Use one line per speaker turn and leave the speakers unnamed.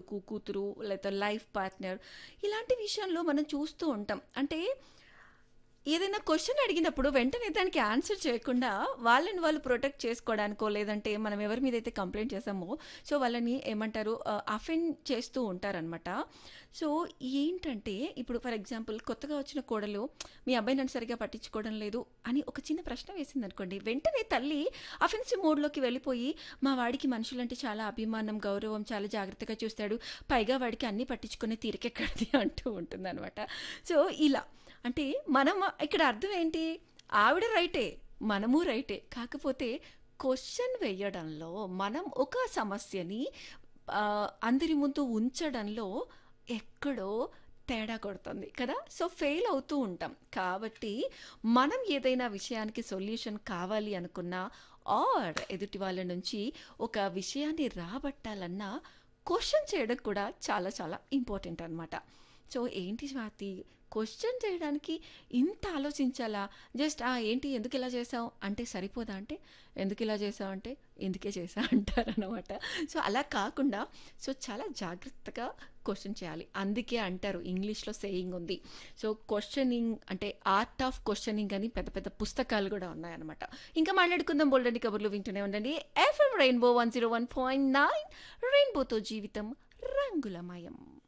కొడుకు కూతురు లేదా లైఫ్ పార్ట్నర్ ఇలాంటి విషయంలో మనం చూస్తూ ఉంటాం అంటే ఏదైనా క్వశ్చన్ అడిగినప్పుడు వెంటనే దానికి ఆన్సర్ చేయకుండా వాళ్ళని వాళ్ళు ప్రొటెక్ట్ చేసుకోవడానికో లేదంటే మనం ఎవరి మీద అయితే కంప్లైంట్ చేసామో సో వాళ్ళని ఏమంటారు అఫెండ్ చేస్తూ ఉంటారనమాట సో ఏంటంటే ఇప్పుడు ఫర్ ఎగ్జాంపుల్ కొత్తగా వచ్చిన కోడలు మీ అబ్బాయి నన్ను సరిగా పట్టించుకోవడం లేదు అని ఒక చిన్న ప్రశ్న వేసింది అనుకోండి వెంటనే తల్లి అఫెన్సివ్ మోడ్లోకి వెళ్ళిపోయి మా వాడికి మనుషులంటే చాలా అభిమానం గౌరవం చాలా జాగ్రత్తగా చూస్తాడు పైగా వాడికి అన్నీ పట్టించుకునే తీరికెక్కడిది అంటూ ఉంటుందన్నమాట సో ఇలా అంటే మనం ఇక్కడ అర్థం ఏంటి ఆవిడ రైటే మనము రైటే కాకపోతే క్వశ్చన్ వేయడంలో మనం ఒక సమస్యని ఆ, అందరి ముందు ఉంచడంలో ఎక్కడో తేడా కొడుతుంది కదా సో ఫెయిల్ అవుతూ ఉంటాం కాబట్టి మనం ఏదైనా విషయానికి సొల్యూషన్ కావాలి అనుకున్నా ఆర్ ఎదుటి వాళ్ళ నుంచి ఒక విషయాన్ని రాబట్టాలన్నా క్వశ్చన్ చేయడం కూడా చాలా చాలా ఇంపార్టెంట్ అనమాట సో ఏంటి స్వాతి క్వశ్చన్ చేయడానికి ఇంత ఆలోచించాలా జస్ట్ ఆ ఏంటి ఎందుకు ఇలా చేసావు అంటే సరిపోదా అంటే ఎందుకు ఇలా చేసావు అంటే ఎందుకే చేసా అంటారనమాట సో అలా కాకుండా సో చాలా జాగ్రత్తగా క్వశ్చన్ చేయాలి అందుకే అంటారు ఇంగ్లీష్లో సేయింగ్ ఉంది సో క్వశ్చనింగ్ అంటే ఆర్ట్ ఆఫ్ క్వశ్చనింగ్ అని పెద్ద పెద్ద పుస్తకాలు కూడా ఉన్నాయన్నమాట ఇంకా మాట్లాడుకుందాం బోల్డండి కబుర్లు వింటూనే ఉండండి FM Rainbow one zero one point nine రెయిన్బోతో జీవితం రంగులమయం